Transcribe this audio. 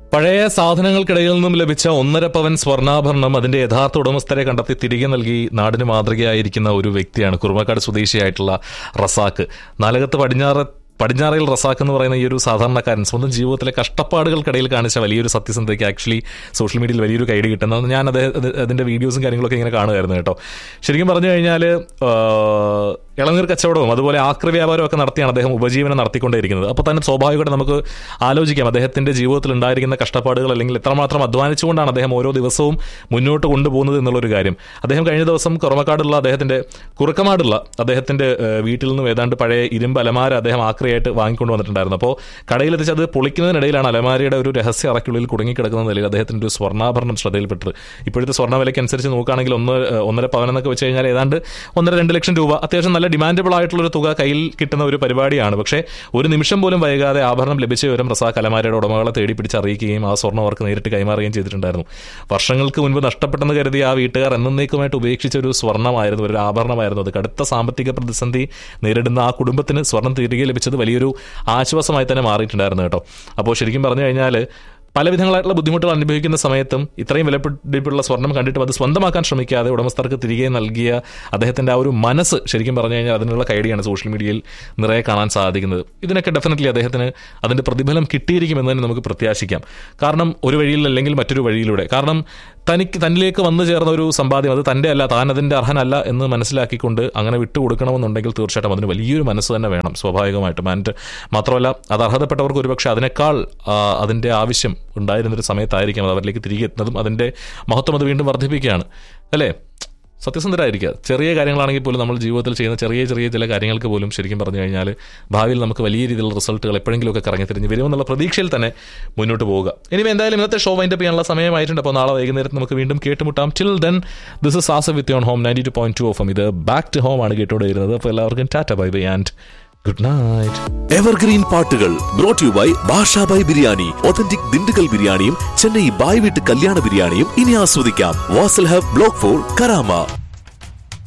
പഴയ സാധനങ്ങൾക്കിടയിൽ നിന്നും ലഭിച്ച ഒന്നര പവൻ സ്വർണ്ണാഭരണം അതിന്റെ യഥാർത്ഥ ഉടമസ്ഥരെ കണ്ടെത്തി തിരികെ നൽകി നാടിന് മാതൃകയായിരിക്കുന്ന ഒരു വ്യക്തിയാണ് കുറുമക്കാട് സ്വദേശിയായിട്ടുള്ള റസാക്ക് നാലകത്ത് പടിഞ്ഞാറ് പടിഞ്ഞാറയിൽ റസാക്ക് എന്ന് പറയുന്ന ഈ ഒരു സാധാരണക്കാരൻ സ്വന്തം ജീവിതത്തിലെ കഷ്ടപ്പാടുകൾക്കിടയിൽ കാണിച്ച വലിയൊരു സത്യസന്ധതയ്ക്ക് ആക്ച്വലി സോഷ്യൽ മീഡിയയിൽ വലിയൊരു കൈഡ് കിട്ടുന്നത് ഞാൻ അദ്ദേഹം അതിന്റെ വീഡിയോസും കാര്യങ്ങളൊക്കെ ഇങ്ങനെ കാണുമായിരുന്നു കേട്ടോ ശരിക്കും പറഞ്ഞു കഴിഞ്ഞാൽ ഇളനീർ കച്ചവടവും അതുപോലെ ആക്രി വ്യാപാരവും ഒക്കെ നടത്തിയാണ് അദ്ദേഹം ഉപജീവനം നടത്തിക്കൊണ്ടേയിരിക്കുന്നത് അപ്പോൾ തന്നെ സ്വാഭാവികമായിട്ട് നമുക്ക് ആലോചിക്കാം അദ്ദേഹത്തിന്റെ ജീവിതത്തിൽ ഉണ്ടായിരിക്കുന്ന കഷ്ടപ്പാടുകൾ അല്ലെങ്കിൽ എത്രമാത്രം അധ്വാനിച്ചുകൊണ്ടാണ് അദ്ദേഹം ഓരോ ദിവസവും മുന്നോട്ട് കൊണ്ടുപോകുന്നത് എന്നുള്ളൊരു കാര്യം അദ്ദേഹം കഴിഞ്ഞ ദിവസം കുറമക്കാടുള്ള അദ്ദേഹത്തിന്റെ കുറുക്കമാടുള്ള അദ്ദേഹത്തിന്റെ ഏഹ്, വീട്ടിൽ നിന്നും ഏതാണ്ട് പഴയ ഇരുമ്പ് അലമാര അദ്ദേഹം ആക്രിയായിട്ട് വാങ്ങിക്കൊണ്ട് വന്നിട്ടുണ്ടായിരുന്നു അപ്പോൾ കടയിലെത്തിച്ച് അത് പൊളിക്കുന്നതിനിടയിലാണ് അലമാരയുടെ ഒരു രഹസ്യ അറയ്ക്കുള്ളിൽ കുടുങ്ങിക്കിടക്കുന്ന നിലയിൽ അദ്ദേഹത്തിന്റെ ഒരു സ്വർണ്ണാഭരണം ശ്രദ്ധയിൽപ്പെട്ടു ഇപ്പോഴത്തെ സ്വർണ്ണ വിലയ്ക്ക് അനുസരിച്ച് നോക്കുകയാണെങ്കിൽ ഒന്ന് ഏഹ്, ഒന്നര പവൻ എന്നൊക്കെ വെച്ച് കഴിഞ്ഞാൽ ഏതാണ്ട് ഒന്നര രണ്ട് ലക്ഷം രൂപ അത്യാവശ്യം നല്ല ഡിമാൻഡബിൾ ആയിട്ടുള്ള ഒരു തുക കയ്യിൽ കിട്ടുന്ന ഒരു പരിപാടിയാണ് പക്ഷേ ഒരു നിമിഷം പോലും വൈകാതെ ആഭരണം ലഭിച്ച വിവരം റസാഖ് അലമാരയുടെ ഉടമകളെ തേടി പിടിച്ച് അറിയിക്കുകയും ആ സ്വർണ്ണം അവർക്ക് നേരിട്ട് കൈമാറുകയും ചെയ്തിട്ടുണ്ടായിരുന്നു വർഷങ്ങൾക്ക് മുൻപ് നഷ്ടപ്പെട്ടെന്ന് കരുതി ആ വീട്ടുകാർ എന്നേക്കുമായിട്ട് ഉപേക്ഷിച്ച ഒരു സ്വർണ്ണമായിരുന്നു ഒരു ആഭരണമായിരുന്നു അത് കടുത്ത സാമ്പത്തിക പ്രതിസന്ധി നേരിടുന്ന ആ കുടുംബത്തിന് സ്വർണം തിരികെ ലഭിച്ചത് വലിയൊരു ആശ്വാസമായി തന്നെ മാറിയിട്ടുണ്ടായിരുന്നു കേട്ടോ അപ്പോൾ ശരിക്കും പറഞ്ഞു കഴിഞ്ഞാൽ പല വിധങ്ങളായിട്ടുള്ള ബുദ്ധിമുട്ടുകൾ അനുഭവിക്കുന്ന സമയത്തും ഇത്രയും വിലപിടിപ്പുള്ള സ്വർണം കണ്ടിട്ടും അത് സ്വന്തമാക്കാൻ ശ്രമിക്കാതെ ഉടമസ്ഥർക്ക് തിരികെ നൽകിയ അദ്ദേഹത്തിന്റെ ആ ഒരു മനസ്സ് ശരിക്കും പറഞ്ഞു കഴിഞ്ഞാൽ അതിനുള്ള കൈഡിയാണ് സോഷ്യൽ മീഡിയയിൽ നിറയെ കാണാൻ സാധിക്കുന്നത് ഇതിനൊക്കെ ഡെഫിനറ്റ്ലി അദ്ദേഹത്തിന് അതിന്റെ പ്രതിഫലം കിട്ടിയിരിക്കുമെന്ന് തന്നെ നമുക്ക് പ്രത്യാശിക്കാം കാരണം ഒരു വഴിയിൽ അല്ലെങ്കിൽ മറ്റൊരു വഴിയിലൂടെ കാരണം തനിക്ക് തന്നിലേക്ക് വന്നു ചേർന്ന ഒരു സമ്പാദ്യം അത് തന്റെ അല്ല താൻ അതിന്റെ അർഹനല്ല എന്ന് മനസ്സിലാക്കിക്കൊണ്ട് അങ്ങനെ വിട്ടുകൊടുക്കണമെന്നുണ്ടെങ്കിൽ തീർച്ചയായിട്ടും അതിന് വലിയൊരു മനസ്സ് തന്നെ വേണം സ്വാഭാവികമായിട്ടും ആൻഡ് മാത്രമല്ല അത് അർഹതപ്പെട്ടവർക്ക് ഒരുപക്ഷെ അതിനേക്കാൾ ആ, അതിന്റെ ആവശ്യം ഉണ്ടായിരുന്നൊരു സമയത്തായിരിക്കാം അത് അവരിലേക്ക് തിരികെ എത്തുന്നതും അതിന്റെ മഹത്വം അത് വീണ്ടും വർദ്ധിപ്പിക്കുകയാണ് അല്ലേ സത്യസന്ധരായിരിക്കുക ചെറിയ കാര്യങ്ങളാണെങ്കിൽ പോലും നമ്മൾ ജീവിതത്തിൽ ചെയ്യുന്ന ചെറിയ ചെറിയ ചില കാര്യങ്ങൾക്ക് പോലും ശരിക്കും പറഞ്ഞു കഴിഞ്ഞാൽ ഭാവിയിൽ നമുക്ക് വലിയ രീതിയിലുള്ള റിസൾട്ടുകൾ എപ്പോഴെങ്കിലുമൊക്കെ കറങ്ങി തിരിഞ്ഞ് വരുമെന്നുള്ള പ്രതീക്ഷയിൽ തന്നെ മുന്നോട്ട് പോവുക ഇനി എന്തായാലും ഇന്നത്തെ ഷോ വൈൻഡപ്പ് ചെയ്യാനുള്ള സമയമായിട്ടുണ്ട് അപ്പോൾ നാളെ വൈകുന്നേരത്ത് നമുക്ക് വീണ്ടും കേട്ടുമുട്ടാം till then this is Asa with on home ninety two point two of ഇത് ബാക്ക് ടു ഹോം ആണ് കേട്ടോടെ വരുന്നത് അപ്പോൾ എല്ലാവർക്കും tata bye bye and good night evergreen പാട്ടുകൾ brought you by Bashabhai biryani authentic Dindigul ബിരിയാണിയും ചെന്നൈ ബായ് വീട്ട് കല്യാണ ബിരിയാണിയും ഇനി ആസ്വദിക്കാം Vasal hub block four Karama